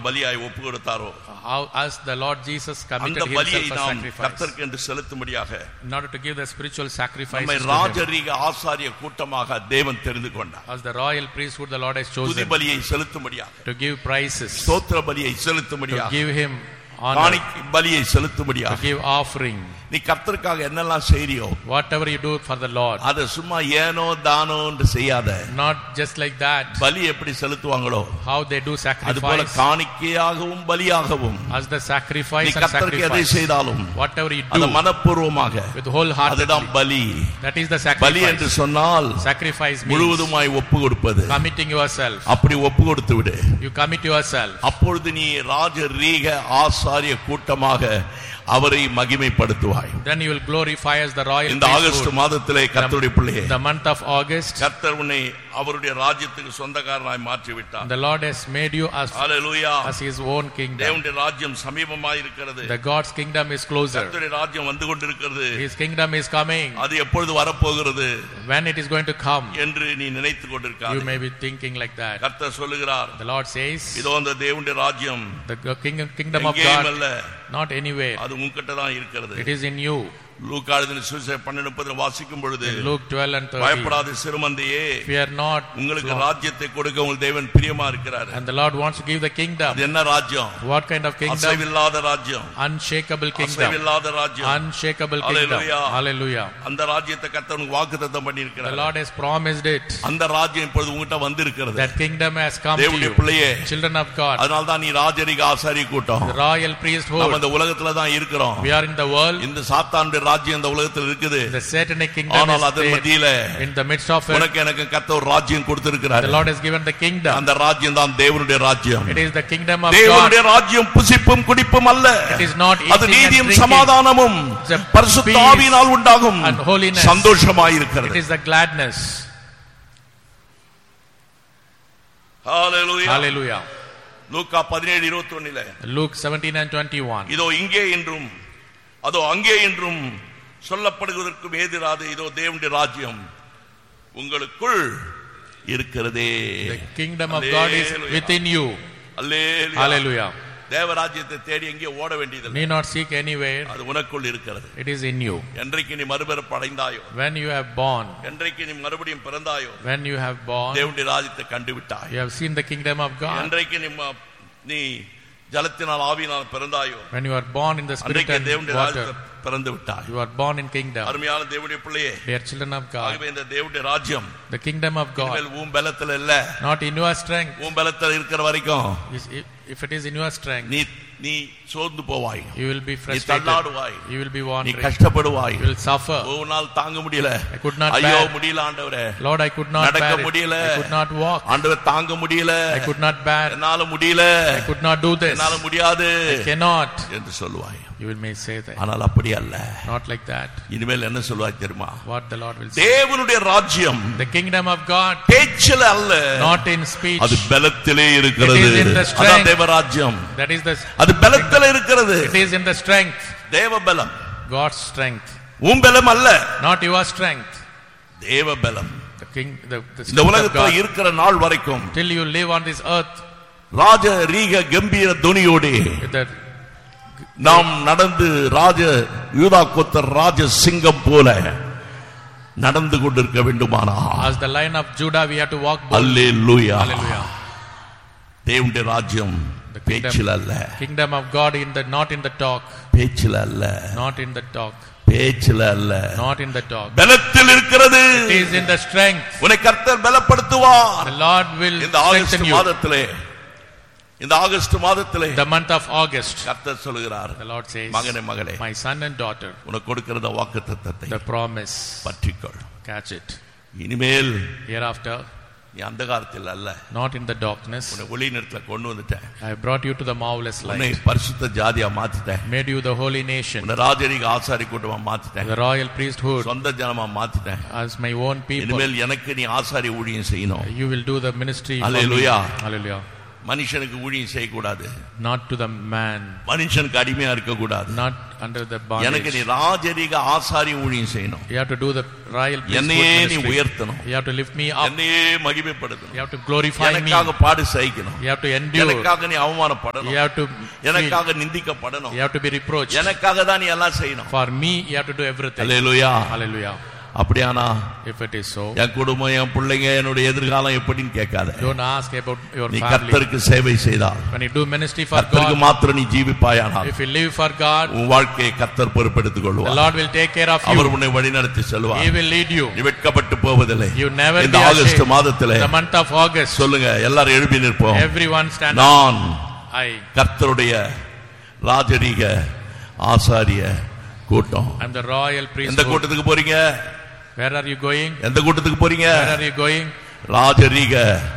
பலியாய் ஒப்பு கொடுத்தாரோ How, as the Lord Jesus அந்த committed பலியை himself as நாம் sacrifice. கர்த்தருக்கு என்று செலுத்தும்படியாக In order to give the spiritual sacrifice நம்மை to him. ராஜரீக ஆசாரிய கூட்டமாக தேவன் தெரிந்து கொண்டார் As the royal priesthood the Lord has துதி chosen பலியை செலுத்தும்படியாக to give prices, ஸ்தோத்திர பலியை to செலுத்தும்படியாக give him honor, காணிக்கை பலியை to செலுத்தும்படியாக give offering. நீ கர்த்தருக்காக என்னெல்லாம் செய்றியோ Whatever you do for the Lord. அதை சும்மா ஏனோ தானோ என்று செய்யாத Not just like that, பலி எப்படி செலுத்துவாங்களோ how they do அது போல sacrifice. காணிக்கையாகவும் பலியாகவும் As the நீ sacrifice and கர்த்தருக்கு எதை sacrifice. செய்தாலும் Whatever you அது do மனப்பூர்வமாக with wholeheartedly. அதுதான் பலி That is the பலி என்று sacrifice. சொன்னால் Sacrifice means முழுவதுமாய் ஒப்பு கொடுப்பது committing yourself. அப்படி ஒப்பு கொடுத்து விடு You commit yourself. அப்பொழுது நீ ராஜரீக ஆசாரிய கூட்டமாக அவரை மகிமைப்படுத்துவாய் Then you will glorify as the royal இந்த ஆகஸ்ட் priesthood. மாதத்திலே கர்த்தருடைய பிள்ளையே The month of August, கர்த்தர் உன்னை அவருடைய ராஜ்யத்துக்கு சொந்தக்காரனாய் மாற்றி விட்டார் the Lord has made you as, hallelujah as his own kingdom. தேவனுடைய ராஜ்யம் சமீபமாய் இருக்கிறது The God's kingdom is closer. கர்த்தருடைய ராஜ்யம் வந்து கொண்டிருக்கிறது His kingdom is coming. அது எப்பொழுது வரப்போகிறது When it is going to come, என்று நீ நினைத்துக் you கொண்டிருக்காது may be thinking like that. கர்த்தர் சொல்லுகிறார் The Lord says, இதோ அந்த தேவனுடைய ராஜ்யம் the king- kingdom of எங்கேயும் God, அல்ல not anywhere. அது உன்கிட்ட தான் இருக்கிறது It is in you. லூக்காழுதின சுவிசேஷம் பன்னெண்டு முப்பதில் வாசிக்கும் பொழுது In Luke 12 and 30. பயப்படாத சிறுமந்தையே Fear not. உங்களுக்கு ராஜ்யத்தை கொடுக்க உங்கள் தேவன் பிரியமா இருக்கிறாரு And the Lord wants to give the kingdom. அது என்ன ராஜ்யம் What kind of kingdom? அசைவில்லாத ராஜ்யம் Unshakable kingdom. அசைவில்லாத ராஜ்யம் Unshakable kingdom. Hallelujah. Hallelujah. அந்த ராஜ்யத்தை கர்த்தனுக்கு வாக்குத்தத்தம் பண்ணி The இருக்கிறார் Lord has promised it. அந்த ராஜ்யம் இப்பொழுது உங்ககிட்ட வந்திருக்கிறது That kingdom has come to தேவனுடைய you. பிள்ளையே Children of God. அதனால தான் நீ ராஜரிக ஆசாரி கூட்டம் The royal நம்ம priesthood. இந்த உலகத்துல தான் இருக்கிறோம் We are in the world. இந்த சாத்தானுடைய ராஜ்யம் இந்த உலகத்துல இருக்குது The satanic kingdom ஆனால் is அதன் there. மத்தியில In the midst of it, உனக்கு எனக்கு கத்த ஒரு ராஜ்யம் கொடுத்திருக்கிறார் the Lord has given the kingdom. அந்த ராஜ்யம் தான் தேவனுடைய ராஜ்யம் It is the kingdom of God. தேவனுடைய ராஜ்யம் புசிப்பும் குடிப்பும் அல்ல It is not அது eating and நீதியும் drinking. சமாதானமும் It's a பரிசுத்த peace ஆவியினால் உண்டாகும் and holiness. It சந்தோஷமாயிருக்கிறது is the gladness. Hallelujah Hallelujah. Luca 17 21 Luke 17 and 21. இதோ இங்கே என்றும் அதோ அங்கே என்றும் சொல்லப்படுவதற்கும் ஏதிராது இதோ தேவனுடைய ராஜ்யம் உங்களுக்குள் இருக்கிறதே The kingdom of God is Hallelujah. within you. Hallelujah Hallelujah. தேவராஜ்யத்தை தேடி எங்கே ஓட வேண்டியதில்லை Need not seek anywhere. அது உனக்குள் இருக்கிறது It is in you. என்றைக்கு நீ மறுபிறப்பு அடைந்தாயோ When you have born, என்றைக்கு நீ மறுபடியும் பிறந்தாயோ when you have born, தேவனுடைய ராஜ்யத்தை கண்டுவிட்டாய் you have seen the kingdom of God. என்றைக்கு நீ ம- நீ ஜலத்தினால் ஆவியினால் பிறந்தாயோ When you are born in the spirit அன்றைக்கு and தேவனுடைய water, ராஜ்யத்தை பிறந்து விட்டாய் you are born in kingdom. அருமையான தேவனுடைய பிள்ளையே They are children of God. ஆகவே இந்த தேவனுடைய ராஜ்யம் The kingdom of God, இனிமேல் உன் பலத்துல இல்ல not in your strength. உன் பலத்துல இருக்கிற வரைக்கும் Is- If it is in your strength, நீ நீ சோர்ந்து போவாய் you will be நீ frustrated. தள்ளாடுவாய் You will be நீ wandering. கஷ்டப்படுவாய் You will suffer. ஒரு நாள் தாங்க முடியல I could not ஐயோ bear. முடியல ஆண்டவரே Lord, I could not நடக்க bear it. முடியல. I could not walk. ஆண்டவர் தாங்க முடியல I could not bear. என்னால முடியல I could not do this. என்னால முடியாது I cannot. என்று சொல்லுவாய் You will may say that. ஆனால் அப்படி அல்ல Not like that. இனிமேல் என்ன சொல்லுவாய் தெரியுமா What the Lord will say. தேவனுடைய ராஜ்யம் The kingdom of God, பேச்சில அல்ல not in speech. அது பலத்திலே இருக்கிறது It is in the strength. அதான் தேவராஜ்யம் That is the. அது பலத்திலே இருக்கிறது It is in the strength. தேவ பலம் God's strength, உன் பலம் அல்ல not your strength. தேவ பலம் The king, the, the இந்த strength of உலகத்துல God. இருக்கிற நாள் வரைக்கும் Till you live on this earth, ராஜ ரீக கம்பீர துணியோடு with the நாம் நடந்து ராஜ யூதா கொத்தர் ராஜ சிங்கம் போல நடந்து கொண்டிருக்க வேண்டுமானா as the lion of Judah, we have to walk boldly. அல்லே லூயா Hallelujah. தேவனுடைய ராஜ்யம் The பேச்சில் kingdom, அல்ல kingdom of God in the not in the talk, பேச்சில் அல்ல not in the talk, பேச்சில் அல்ல not in the talk. பலத்தில் இருக்கிறது It is in the strength. உன்னை கர்த்தர் பலப்படுத்துவார் The Lord will இந்த ஆகஸ்ட் strengthen you. மாதத்திலே இந்த ஆகஸ்ட் மாதத்திலே The month of August, கர்த்தர் சொல்கிறார் the Lord says, மகனே மகளே My son and daughter, உனக்கு கொடுக்கிறத வாக்கு தத்தத்தை the promise, பற்றிக்கொள் catch it. இனிமேல் Hereafter, நீ அந்தகாரத்தில் அல்ல not in the darkness, உன்னை ஒளி நிறத்துல கொண்டு வந்துட்டேன் I brought you to the marvelous உன்னை light, பரிசுத்த ஜாதியா மாத்திட்டேன் made you the holy nation, உன்னை ராஜரிக ஆசாரி கூட்டமா மாத்திட்டேன் the royal priesthood, சொந்த ஜனமா மாத்திட்டேன் as my own people. இனிமேல் எனக்கு நீ ஆசாரி ஊழியம் செய்யணும் You will do the ministry. for me. Hallelujah. Hallelujah. மனுஷனுக்கு ஊழியம் செய்யக்கூடாது not to the man, மனுஷனுக்கு அடிமையா இருக்கக்கூடாது not under the எனக்கு நீ bondage. ராஜரீக ஆசாரி ஊழியம் செய்யணும் You have to do the royal priesthood என்னையே நீ ministry. உயர்த்தணும் You have to lift me up. என்னையே மகிமைப்படுத்தணும் You have to glorify me. எனக்காக பாடு சகிக்கணும் You have to endure. எனக்காக நீ You அவமானப்படணும் have to feel. எனக்காக நிந்திக்கப்படணும் You have to be reproached. எனக்காக தான் நீ எல்லாம் செய்யணும் For me, you have to do everything. Hallelujah Hallelujah. அப்படியானா If it is so, என் குடும்பம் என் பிள்ளைங்க என்னுடைய எதிர்காலம் எப்படின்னு கேட்காத don't ask about your நீ family. கர்த்தருக்கு சேவை செய்தால் When you do ministry for கர்த்தருக்கு God, மாத்திரம் நீ ஜீவிப்பாயானால் if you live for God, உன் வாழ்க்கையை கர்த்தர் பொறுப்பெடுத்துக் the கொள்வார் Lord will take care of our you. உன்னை வழிநடத்தி செல்வார் He will lead you. நீ வெட்கப்பட்டு போவதில்லை You never இந்த be ஆகஸ்ட் ashamed. மாதத்திலே The month of August, சொல்லுங்க எல்லாரும் எழுப்பி நிற்போம் everyone stand up. நான் I கர்த்தருடைய ராஜரீக ஆசாரிய கூட்டம் am the royal எந்த priesthood. கூட்டத்துக்கு போறீங்க Where are you going? எந்த கூட்டத்துக்கு போறீங்க Where are you going? ராஜரீக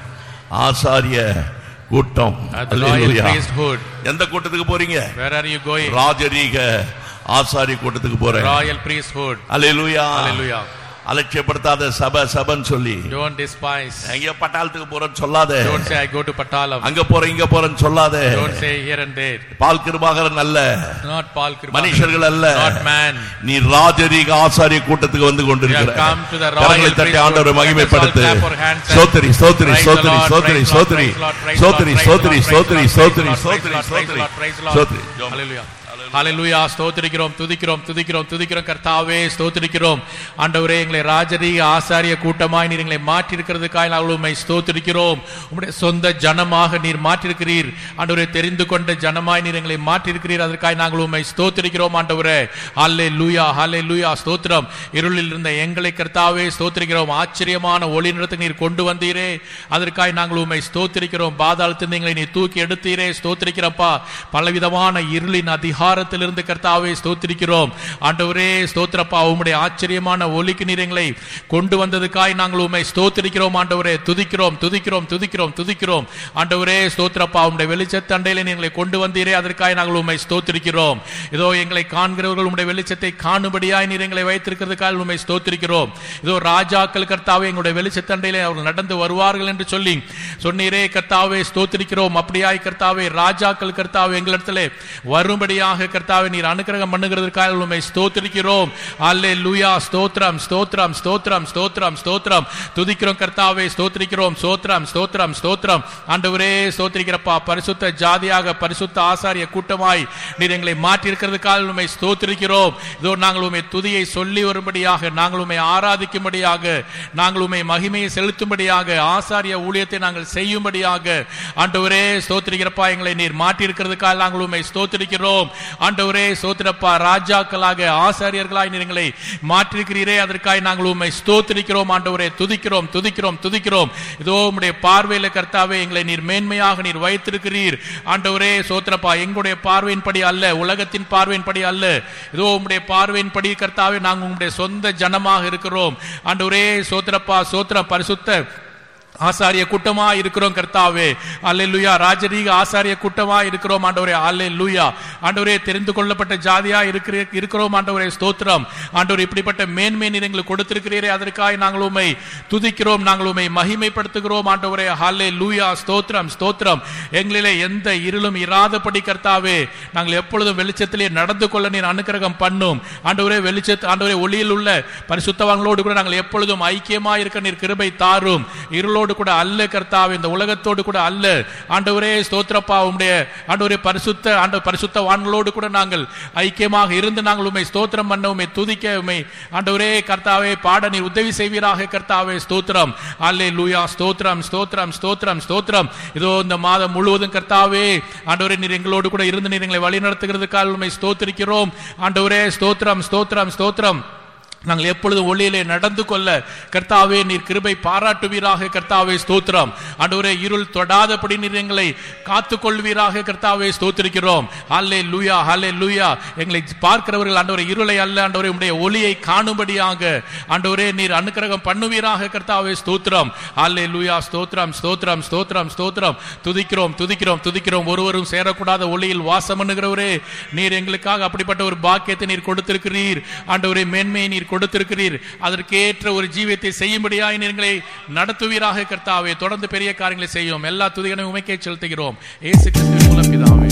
ஆசாரிய கூட்டம் At the royal hallelujah. priesthood. எந்த கூட்டத்துக்கு போறீங்க Where are you going? ராஜரீக ஆசாரிய கூட்டத்துக்கு போறேன் Royal priesthood. அல்லேலூயா Hallelujah. அலட்சியப்படுத்தாத சபை சபைன்னு சொல்லி Don't despise. எங்க பட்டாளத்துக்கு போறேன்னு சொல்லாத Don't say I go to Patalam. அங்க போற இங்க போறேன்னு சொல்லாத Don't say here and there. பால் கிருபாகரன் அல்ல Not Paul Kripa. மனுஷர்கள் அல்ல Not man. நீ ராஜரீக ஆசாரிய கூட்டத்துக்கு வந்து You have கொண்டிருக்கிற come to the royal கரங்களை தட்டி priesthood. ஆண்டவரை மகிமைப்படுத்து Let us all clap our hands and சோத்திரி சோத்திரி Praise the சோத்திரி Lord, சோத்திரி praise the Lord, சோத்திரி praise the Lord, praise the சோத்திரி Lord, சோத்திரி praise the Lord, சோத்திரி praise the சோத்திரி Lord, சோத்திரி praise the சோத்திரி Lord, praise the Lord. சோத்திரி Hallelujah. ஹalleluya ஸ்தோத்திரிக்கிறோம் துதிக்கிறோம் துதிக்கிறோம் துதிக்கிறோம் கர்த்தாவே ஸ்தோத்திரிக்கிறோம் ஆண்டவரே எங்களை ராஜரீக ஆசாரிய கூட்டமாய் நீர் எங்களை மாற்றிருக்கிறதுக்காக நாங்கள் உம்மை ஸ்தோத்திரிக்கிறோம் உம்முடைய சொந்த ஜனமாக நீர் மாற்றிருக்கிறீர் ஆண்டவரே தெரிந்து கொண்ட ஜனமாய் நீர் எங்களை மாற்றிருக்கிறீர் அதற்காக நாங்கள் உம்மை ஸ்தோத்திரிக்கிறோம் ஆண்டவரே ஹல்லே லூயா ஹல்லே லூயா ஸ்தோத்திரம் இருளில் இருந்த எங்களை கர்த்தாவே ஸ்தோத்திரிக்கிறோம் ஆச்சரியமான ஒளி நிறத்துக்கு நீர் கொண்டு வந்தீரே அதற்காக நாங்கள் உம்மை ஸ்தோத்திரிக்கிறோம் பாதாளத்திலிருந்து எங்களை நீ தூக்கி எடுத்தீரே ஸ்தோத்திரிக்கிறப்பா பலவிதமான இருளின் அதிகாரத்திலிருந்து கர்த்தாவே ஸ்தோத்திரிக்கிறோம் ஆண்டவரே ஸ்தோத்திரப்பா உம்முடைய ஆச்சரியமான ஒலிக்கு நீர் எங்களை கொண்டு வந்ததுக்காய் நாங்கள் உம்மை ஸ்தோத்திரிக்கிறோம் ஆண்டவரே துதிக்கிறோம் துதிக்கிறோம் துதிக்கிறோம் துதிக்கிறோம் ஆண்டவரே ஸ்தோத்திரப்பா உம்முடைய வெளிச்சத்தண்டையில நீ எங்களை கொண்டு வந்தீரே அதற்காக நாங்கள் உம்மை ஸ்தோத்திரிக்கிறோம் இதோ எங்களை காண்கிறவர்கள் உம்முடைய வெளிச்சத்தை காணும்படியாய் நீர் எங்களை வைத்திருக்கிறதுக்காக உம்மை ஸ்தோத்திரிக்கிறோம் இதோ ராஜாக்கள் கர்த்தாவே எங்களுடைய வெளிச்சத்தண்டையிலே அவர்கள் நடந்து வருவார்கள் என்று சொல்லி சொன்னீரே கர்த்தாவே ஸ்தோத்திரிக்கிறோம் அப்படியாய் கர்த்தாவே ராஜாக்கள் கர்த்தாவே எங்களிடத்திலே வரும்படியாக கர்த்தாவே நீர் அனுக்கிரகம் பண்ணுகிறதற்காக உண்மை ஸ்தோத்திரிக்கிறோம் அல்லே லூயா ஸ்தோத்திரம் ஸ்தோத்திரம் ஸ்தோத்திரம் ஸ்தோத்திரம் ஸ்தோத்திரம் துதிக்கிறோம் கர்த்தாவே ஸ்தோத்திரிக்கிறோம் ஸ்தோத்திரம் ஸ்தோத்திரம் ஸ்தோத்திரம் ஆண்டவரே ஸ்தோத்திரிக்கிறப்பா பரிசுத்த ஜாதியாக பரிசுத்த ஆசாரிய கூட்டமாய் நீர் எங்களை மாற்றி இருக்கிறதுக்காக உண்மை ஸ்தோத்திரிக்கிறோம் இதோ நாங்கள் உண்மை துதியை சொல்லி வரும்படியாக நாங்கள் உண்மை ஆராதிக்கும்படியாக நாங்கள் உண்மை மகிமையை செலுத்தும்படியாக ஆசாரிய ஊழியத்தை நாங்கள் செய்யும்படியாக ஆண்டவரே ஸ்தோத்திரிக்கிறப்பா எங்களை நீர் மாற்றி இருக்கிறதுக்காக நாங்கள் உண்மை ஸ்தோத்திரிக்கிறோம் ஆண்டவரே ஸ்தோத்திரப்பா ராஜாக்களாக ஆசாரியர்களாய் நீர் எங்களை மாற்றிருக்கிறீரே அதற்காக நாங்கள் உண்மை ஸ்தோத்திரிக்கிறோம் ஆண்டவரே துதிக்கிறோம் துதிக்கிறோம் துதிக்கிறோம் இதோ உம்முடைய பார்வையில கர்த்தாவே எங்களை நீர் மேன்மையாக நீர் வைத்திருக்கிறீர் ஆண்டவரே சோத்திரப்பா எங்களுடைய பார்வையின்படி அல்ல உலகத்தின் பார்வையின்படி அல்ல இதோ உம்முடைய பார்வையின்படி கர்த்தாவே நாங்கள் உம்முடைய சொந்த ஜனமாக இருக்கிறோம் ஆண்டவரே சோத்திரப்பா சோத்திரம் பரிசுத்த ஆசாரிய கூட்டமா இருக்கிறோம் கர்த்தாவே அல்லேலூயா ராஜரீக ஆசாரிய கூட்டமா இருக்கிறோம் ஆண்டவரே அல்லேலூயா ஆண்டவரே தெரிந்து கொள்ளப்பட்ட ஜாதியா இருக்கிற இருக்கிறோம் ஆண்டவரே ஸ்தோத்திரம் ஆண்டவர் இப்படிப்பட்ட மேன்மை நீர் எங்களுக்கு கொடுத்திருக்கிறீரே அதற்காக நாங்கள் உண்மை துதிக்கிறோம் நாங்கள் உண்மை மகிமைப்படுத்துகிறோம் ஆண்டவரே ஹாலே லூயா ஸ்தோத்திரம் ஸ்தோத்திரம் எங்களிலே எந்த இருளும் இராதபடி கர்த்தாவே நாங்கள் எப்பொழுதும் வெளிச்சத்திலே நடந்து கொள்ள நீர் அனுக்கிரகம் பண்ணும் ஆண்டவரே வெளிச்சத்து ஆண்டவரே ஒளியில் உள்ள பரிசுத்தவான்களோடு கூட நாங்கள் எப்பொழுதும் ஐக்கியமா இருக்க நீர் கிருபை தாரும் இருளோடு கூட அல்ல கர்த்தாவே இந்த உலகத்தோடு கூட அல்ல ஆண்டவரே ஸ்தோத்திரப்பா உம்முடைய ஆண்டவரே பரிசுத்த ஆண்ட பரிசுத்தவான்களோடு கூட நாங்கள் ஐக்கியமாக இருந்து நாங்கள் உண்மை ஸ்தோத்திரம் பண்ண உண்மை துதிக்க உண்மை ஆண்டவரே கர்த்தாவே பாட நீர் உதவி செய்வீராக கர்த்தாவே ஸ்தோத்திரம் அல்லே லூயா ஸ்தோத்திரம் ஸ்தோத்திரம் ஸ்தோத்திரம் ஸ்தோத்திரம் இதோ இந்த மாதம் முழுவதும் கர்த்தாவே ஆண்டவரே நீர் எங்களோடு கூட இருந்து நீர் எங்களை வழி நடத்துகிறதுக்காக உண்மை ஸ்தோத்திரிக்கிறோம் ஆண்டவரே ஸ்தோத்திரம் ஸ்தோத்திரம் ஸ்தோத்திரம் நாங்கள் எப்பொழுதும் ஒளியிலே நடந்து கொள்ள கர்த்தாவே நீர் கிருபை பாராட்டுவீராக கர்த்தாவே ஸ்தோத்திரம் ஆண்டவரே இருள் தொடாதபடி நீர் எங்களை காத்துக் கொள்வீராக கர்த்தாவே ஸ்தோத்திரிக்கிறோம் ஹல்லே லூயா ஹல்லே லூயா எங்களை பார்க்கிறவர்கள் ஆண்டவரே இருளை அல்ல ஆண்டவரே உடைய ஒளியை காணும்படியாக ஆண்டவரே நீர் அனுக்கிரகம் பண்ணுவீராக கர்த்தாவே ஸ்தோத்திரம் ஹல்லே லூயா ஸ்தோத்திரம் ஸ்தோத்திரம் ஸ்தோத்திரம் ஸ்தோத்திரம் துதிக்கிறோம் துதிக்கிறோம் துதிக்கிறோம் ஒருவரும் சேரக்கூடாத ஒளியில் வாசம் பண்ணுகிறவரே நீர் எங்களுக்காக அப்படிப்பட்ட ஒரு பாக்கியத்தை நீர் கொடுத்திருக்கிறீர் ஆண்டவரே மேன்மையை நீர் கொடுத்திருக்கிறீர் அதற்கேற்ற ஒரு ஜீவியத்தை செய்யும்படியாய் நீர் எங்களை நடத்துவீராக கர்த்தாவே தொடர்ந்து பெரிய காரியங்களை செய்யும் எல்லா துதிகளையும் உமைக்கே செலுத்துகிறோம் இயேசு கிறிஸ்துவின் மூலம் பிதாவே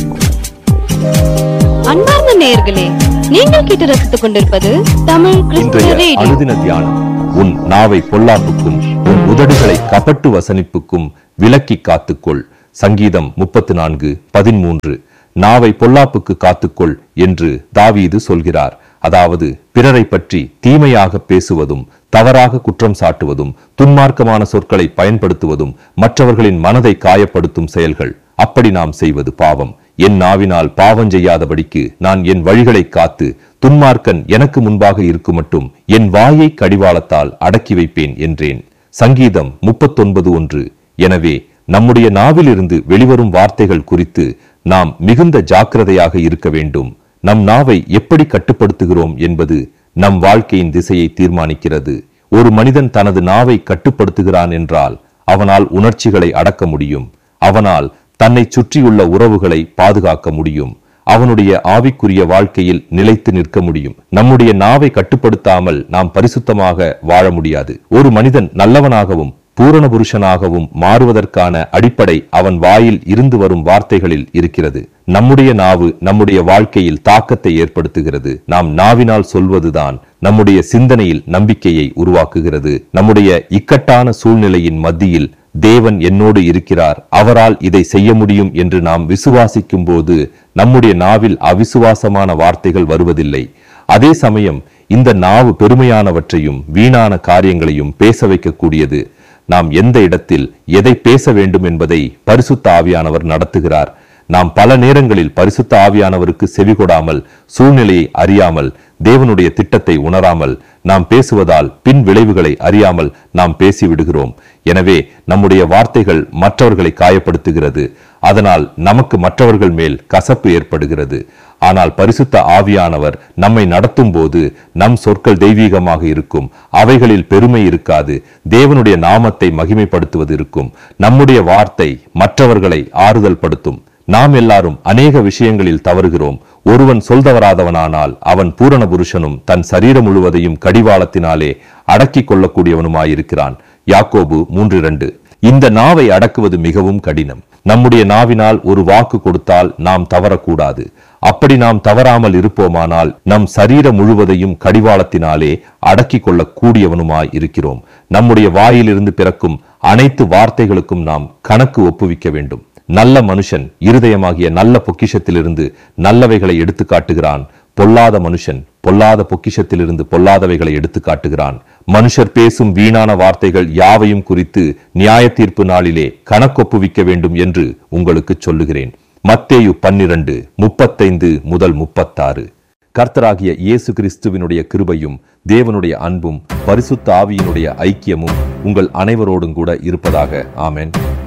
அன்பார்ந்த நேயர்களே நீங்கள் கேட்டு ரசித்துக் கொண்டிருப்பது தமிழ் கிறிஸ்துவ இன்றைய ரேடியோ அனுதின தியானம் உன் நாவை பொல்லாப்புக்கும் உன் உதடுகளை கபட்டு வசனிப்புக்கும் விலக்கி காத்துக்கொள் சங்கீதம் முப்பத்து நான்கு பதிமூன்று நாவை பொல்லாப்புக்கு காத்துக்கொள் என்று தாவீது சொல்கிறார் அதாவது பிறரை பற்றி தீமையாக பேசுவதும் தவறாக குற்றம் சாட்டுவதும் துன்மார்க்கமான சொற்களை பயன்படுத்துவதும் மற்றவர்களின் மனதை காயப்படுத்தும் செயல்கள் அப்படி நாம் செய்வது பாவம் என் நாவினால் பாவம் செய்யாதபடிக்கு நான் என் வழிகளை காத்து துன்மார்க்கன் எனக்கு முன்பாக இருக்கும் மட்டும் என் வாயை கடிவாளத்தால் அடக்கி வைப்பேன் என்றேன் சங்கீதம் முப்பத்தொன்பது ஒன்று எனவே நம்முடைய நாவிலிருந்து வெளிவரும் வார்த்தைகள் குறித்து நாம் மிகுந்த ஜாக்கிரதையாக இருக்க வேண்டும் நம் நாவை எப்படி கட்டுப்படுத்துகிறோம் என்பது நம் வாழ்க்கையின் திசையை தீர்மானிக்கிறது ஒரு மனிதன் தனது நாவை கட்டுப்படுத்துகிறான் என்றால் அவனால் உணர்ச்சிகளை அடக்க முடியும் அவனால் தன்னை சுற்றியுள்ள உறவுகளை பாதுகாக்க முடியும் அவனுடைய ஆவிக்குரிய வாழ்க்கையில் நிலைத்து நிற்க முடியும் நம்முடைய நாவை கட்டுப்படுத்தாமல் நாம் பரிசுத்தமாக வாழ முடியாது ஒரு மனிதன் நல்லவனாகவும் பூரண புருஷனாகவும் மாறுவதற்கான அடிப்படை அவன் வாயில் இருந்து வரும் வார்த்தைகளில் இருக்கிறது நம்முடைய நாவு நம்முடைய வாழ்க்கையில் தாக்கத்தை ஏற்படுத்துகிறது நாம் நாவினால் சொல்வதுதான் நம்முடைய சிந்தனையில் நம்பிக்கையை உருவாக்குகிறது நம்முடைய இக்கட்டான சூழ்நிலையின் மத்தியில் தேவன் என்னோடு இருக்கிறார் அவரால் இதை செய்ய முடியும் என்று நாம் விசுவாசிக்கும் போது நம்முடைய நாவில் அவிசுவாசமான வார்த்தைகள் வருவதில்லை அதே சமயம் இந்த நாவு பெருமையானவற்றையும் வீணான காரியங்களையும் பேச வைக்கக்கூடியது நாம் எந்த இடத்தில் எதை பேச வேண்டும் என்பதை பரிசுத்த ஆவியானவர் நடத்துகிறார் நாம் பல நேரங்களில் பரிசுத்த ஆவியானவருக்கு செவிகொடாமல் சூழ்நிலையை அறியாமல் தேவனுடைய திட்டத்தை உணராமல் நாம் பேசுவதால் பின் விளைவுகளை அறியாமல் நாம் பேசிவிடுகிறோம் எனவே நம்முடைய வார்த்தைகள் மற்றவர்களை காயப்படுத்துகிறது அதனால் நமக்கு மற்றவர்கள் மேல் கசப்பு ஏற்படுகிறது ஆனால் பரிசுத்த ஆவியானவர் நம்மை நடத்தும் போது நம் சொற்கள் தெய்வீகமாக இருக்கும் அவைகளில் பெருமை இருக்காது தேவனுடைய நாமத்தை மகிமைப்படுத்துவது இருக்கும் நம்முடைய வார்த்தை மற்றவர்களை ஆறுதல் படுத்தும் நாம் எல்லாரும் அநேக விஷயங்களில் தவறுகிறோம் ஒருவன் சொல்தவராதவனானால் அவன் பூரண புருஷனும் தன் சரீரம் முழுவதையும் கடிவாளத்தினாலே அடக்கிக் கொள்ளக்கூடியவனுமாயிருக்கிறான் யாக்கோபு மூன்று இரண்டு இந்த நாவை அடக்குவது மிகவும் கடினம் நம்முடைய நாவினால் ஒரு வாக்கு கொடுத்தால் நாம் தவறக்கூடாது அப்படி நாம் தவறாமல் இருப்போமானால் நம் சரீரம் முழுவதையும் கடிவாளத்தினாலே அடக்கிக் கொள்ளக் கூடியவனுமாய் இருக்கிறோம் நம்முடைய வாயிலிருந்து பிறக்கும் அனைத்து வார்த்தைகளுக்கும் நாம் கணக்கு ஒப்புவிக்க வேண்டும் நல்ல மனுஷன் இருதயமாகிய நல்ல பொக்கிஷத்திலிருந்து நல்லவைகளை எடுத்து காட்டுகிறான் பொல்லாத மனுஷன் பொல்லாத பொக்கிஷத்திலிருந்து பொல்லாதவைகளை எடுத்து காட்டுகிறான் மனுஷர் பேசும் வீணான வார்த்தைகள் யாவையும் குறித்து நியாய தீர்ப்பு நாளிலே கணக்கொப்புவிக்க வேண்டும் என்று உங்களுக்கு சொல்லுகிறேன் மத்தேயு பன்னிரண்டு முப்பத்தைந்து முதல் முப்பத்தாறு கர்த்தராகிய இயேசு கிறிஸ்துவினுடைய கிருபையும் தேவனுடைய அன்பும் பரிசுத்த ஆவியினுடைய ஐக்கியமும் உங்கள் அனைவரோடும் கூட இருப்பதாக ஆமென்